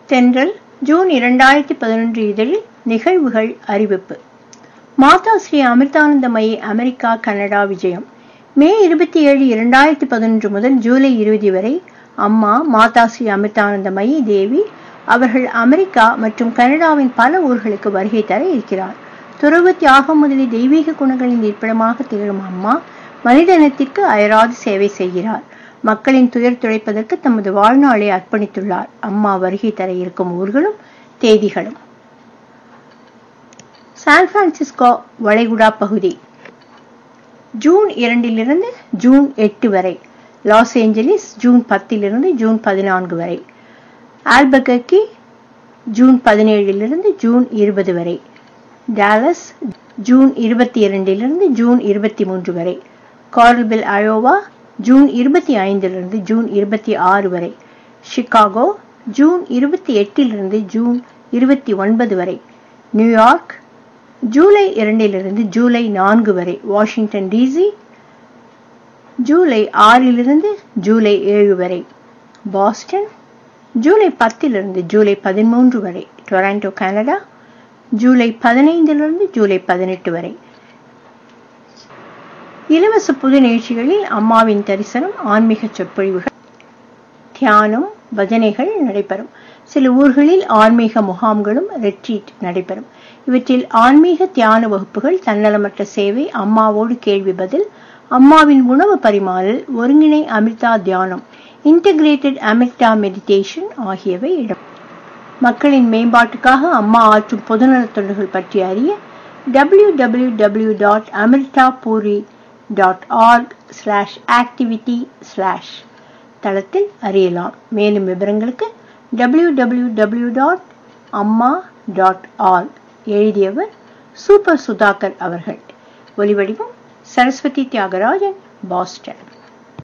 தென்றல் ஜூன் இரண்டாயிரத்தி பதினொன்று இதழில் நிகழ்வுகள் அறிவிப்பு மாதா ஸ்ரீ அமிர்தானந்தமயி அமெரிக்கா கனடா விஜயம் மே இருபத்தி ஏழு இரண்டாயிரத்தி பதினொன்று முதல் ஜூலை இருபது வரை அம்மா மாதா ஸ்ரீ அமிர்தானந்தமயி தேவி அவர்கள் அமெரிக்கா மற்றும் கனடாவின் பல ஊர்களுக்கு வருகை தர இருக்கிறார் துறவு தியாகம் முதலிய தெய்வீக குணங்களின் இருப்பிடமாக திகழும் அம்மா மனிதனத்திற்கு அயராது சேவை செய்கிறார் மக்களின் துயர் துடைப்பதற்கு தமது வாழ்நாளை அர்ப்பணித்துள்ளார் அம்மா வருகை தர இருக்கும் ஊர்களும் தேதிகளும் சான் பிரான்சிஸ்கோ வளைகுடா பகுதி ஜூன் இரண்டிலிருந்து ஜூன் எட்டு வரை லாஸ் ஏஞ்சலிஸ் ஜூன் பத்திலிருந்து ஜூன் பதினான்கு வரை ஆல்பகர்கி ஜூன் பதினேழிலிருந்து ஜூன் இருபது வரை டாலஸ் ஜூன் இருபத்தி இரண்டிலிருந்து ஜூன் இருபத்தி மூன்று வரை கார்ல்பில் அயோவா ஜூன் இருபத்தி ஐந்திலிருந்து ஜூன் இருபத்தி ஆறு வரை சிகாகோ ஜூன் இருபத்தி எட்டிலிருந்து ஜூன் இருபத்தி ஒன்பது வரை நியூயார்க் ஜூலை இரண்டிலிருந்து ஜூலை நான்கு வரை வாஷிங்டன் டிசி ஜூலை ஆறிலிருந்து ஜூலை ஏழு வரை பாஸ்டன் ஜூலை பத்திலிருந்து ஜூலை பதிமூன்று வரை டொராண்டோ கனடா ஜூலை பதினைந்திலிருந்து ஜூலை பதினெட்டு வரை இலவச புது நிகழ்ச்சிகளில் அம்மாவின் தரிசனம் ஆன்மீக சொற்பொழிவுகள் தியானம் பஜனைகள் நடைபெறும் சில ஊர்களில் ஆன்மீக முகாம்களும் ரெட்ரீட் நடைபெறும் இவற்றில் ஆன்மீக தியான வகுப்புகள் தன்னலமற்ற சேவை அம்மாவோடு கேள்வி பதில் அம்மாவின் உணவு பரிமாறல் ஒருங்கிணை அமிர்தா தியானம் இன்டகிரேட்டட் அமிர்தா மெடிடேஷன் ஆகியவை இடம் மக்களின் மேம்பாட்டுக்காக அம்மா ஆற்றும் பொதுநலத் தொண்டுகள் பற்றி அறிய W W W dot Amritapuri dot org slash activity slash தளத்தில் அறியலாம் மேலும் விவரங்களுக்கு W W W dot Amma dot org எழுதியவர் சூப்பர் சுதாகர் அவர்கள் ஒலிவடிவம் சரஸ்வதி தியாகராஜன் பாஸ்டன்